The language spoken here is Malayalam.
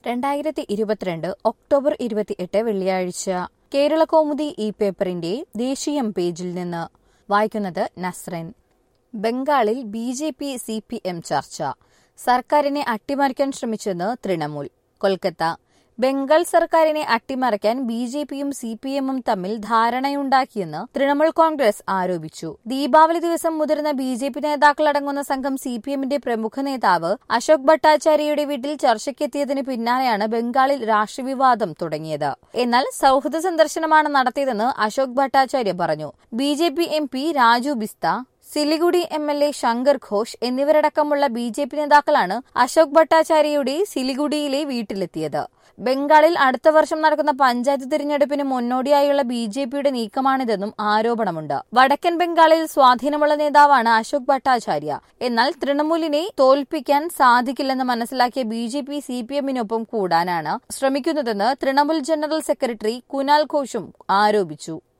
രണ്ടായിരത്തി ഇരുപത്തിരണ്ട് ഒക്ടോബർ ഇരുപത്തിയെട്ട് വെള്ളിയാഴ്ച കേരള കൗമുദി ഈ പേപ്പറിന്റെ ദേശീയം പേജിൽ നിന്ന് വായിക്കുന്നത് നസ്രൻ ബംഗാളിൽ B J P C P M ചർച്ച സർക്കാരിനെ അട്ടിമറിക്കാൻ ശ്രമിച്ചെന്ന് തൃണമൂൽ കൊൽക്കത്ത ബംഗാൾ സർക്കാരിനെ അട്ടിമറിക്കാൻ ബി ജെ പിയും സി പി എമ്മും തമ്മിൽ ധാരണയുണ്ടാക്കിയെന്ന് തൃണമൂൽ കോൺഗ്രസ് ആരോപിച്ചു ദീപാവലി ദിവസം മുതിർന്ന ബി ജെ പി നേതാക്കളടങ്ങുന്ന സംഘം സി പി എമ്മിന്റെ പ്രമുഖ നേതാവ് അശോക് ഭട്ടാചാര്യയുടെ വീട്ടിൽ ചർച്ചയ്ക്കെത്തിയതിന് പിന്നാലെയാണ് ബംഗാളിൽ രാഷ്ട്രവിവാദം തുടങ്ങിയത് എന്നാൽ സൌഹൃദ സന്ദർശനമാണ് നടത്തിയതെന്ന് അശോക് ഭട്ടാചാര്യ പറഞ്ഞു B J P M P Raju Bista Siliguri M L A Shankar Ghosh എന്നിവരടക്കമുള്ള ബി ജെ പി നേതാക്കളാണ് അശോക് ഭട്ടാചാര്യയുടെ സിലിഗുഡിയിലെ വീട്ടിലെത്തിയത് ബംഗാളിൽ അടുത്ത വർഷം നടക്കുന്ന പഞ്ചായത്ത് തിരഞ്ഞെടുപ്പിന് മുന്നോടിയായുള്ള ബി ജെ പിയുടെ നീക്കമാണിതെന്നും ആരോപണമുണ്ട് വടക്കൻ ബംഗാളിൽ സ്വാധീനമുള്ള നേതാവാണ് അശോക് ഭട്ടാചാര്യ എന്നാൽ തൃണമൂലിനെ തോൽപ്പിക്കാൻ സാധിക്കില്ലെന്ന് മനസ്സിലാക്കിയ B J P C P എമ്മിനൊപ്പം കൂടാനാണ് ശ്രമിക്കുന്നതെന്ന് തൃണമൂൽ ജനറൽ സെക്രട്ടറി കുനാൽ ഘോഷും ആരോപിച്ചു